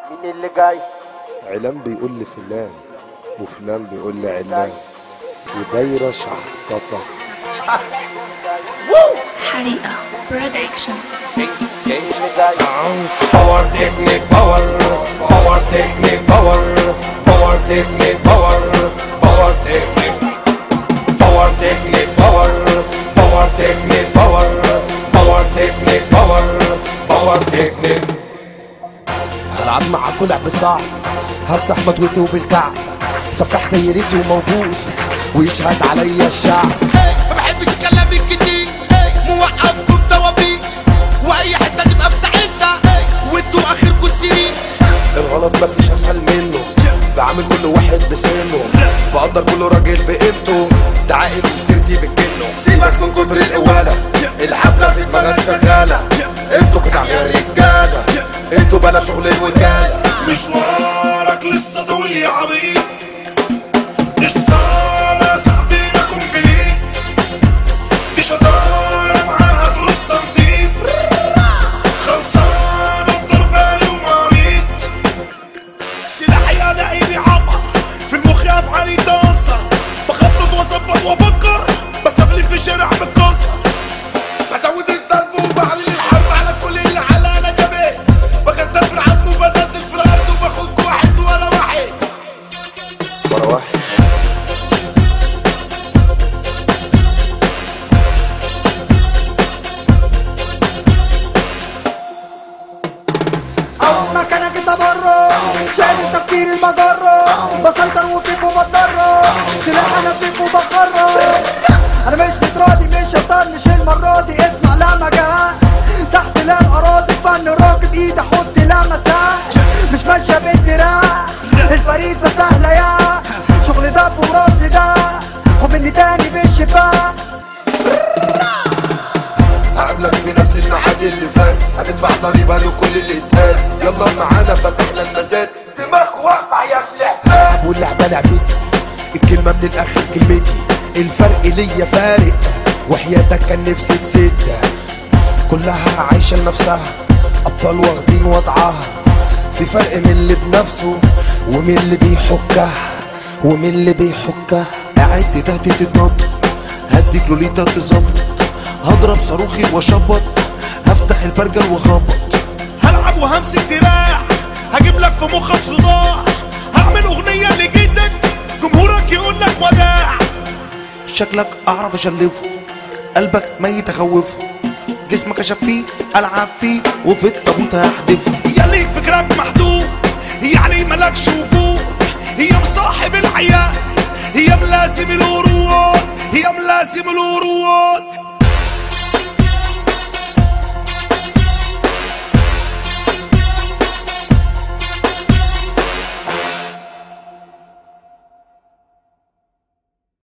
مين اللي جاي علان بيقول لفلان وفلان بيقول لعلان ودايرة شحططة حريقة برودكشن مين اللي جاي باور تكنيك باور باور تكنيك باور باور تكنيك باور باور تكنيك باور تكنيك باور باور تكنيك باور باور تكنيك باور باور تكنيك هلعب معاكوا لعب صعب هفتح مضويتي وبالكعب سفاح دايرتي وموجود ويشهد عليا الشعب ما بحبش الكلام الكتير موقفكم توابير واي حته تبقى بتاعتنا وانتوا اخركم السرير الغلط مفيش اسهل منه بعامل كل واحد بسنه بقدر كل راجل بقيمته ده عاقل وسيرتي بتجنه سيبك من كتر القواله الحفله في دماغك شغاله انتوا قطع غير رجاله انتوا بلا شغل الوكاله مشوارك لسه طويل يا عبيط لسه انا صاحبينا كومبليت دي شطارة معاها دروس تنطيط خلصانة بضربالي ومريض سلاحي انا ايدي عمر في المخ يا افعالي تأثر بخطط واظبط وافكر بس اغلب في الشارع متكسر بزود الضرب وبعلن الحرب على كل اللي على انا كمان بغزل في العظم وبزلزل في الارض وباخد واحد ورا واحد ورا واحد أول مكانك انت بره شايل التفكير المجرة بسيطر وفيك وبتضرر سلاح انا فيك وبخرر انا مش بتراضي مش شطرنش المرة دي اسمع لا مجال تحت لا الاراضي فن راكب ايدي احط لا مساج مش ماشية بالدراع الفريسة سهلة يا شغل دب وراسي ده خد مني تاني بالشفاء هقابلك في نفس الميعاد اللي فات هتدفع ضريبة لكل اللي اتقال يلا معانا فتحنا المزاد دماغ واقفة يا سلاح واللعبة لعبتي الكلمة من الآخر كلمتي الفرق ليا فارق وحياتك كان نفسي تسد كلها عايشة لنفسها أبطال واخدين وضعها في فرق من اللي بنفسه ومن اللي بيحكها ومن اللي بيحكها قاعد تهدي تتنطط هديك لوليتا تزفلط هضرب صاروخي واشبط هفتح البرجر واخبط هلعب وهمسك دراع هجيب لك في مخك صداع هعمل اغنية لجيتك جمهورك يقول لك وداع شكلك اعرف اشلفه قلبك ميت اخوفه جسمك اشب فيه العب فيه وفي التابوت هحدفه يلي فكرك محدود يعني ملكش وجود هي مصاحب الحياة هي ملازم الورود هي ملازم الورود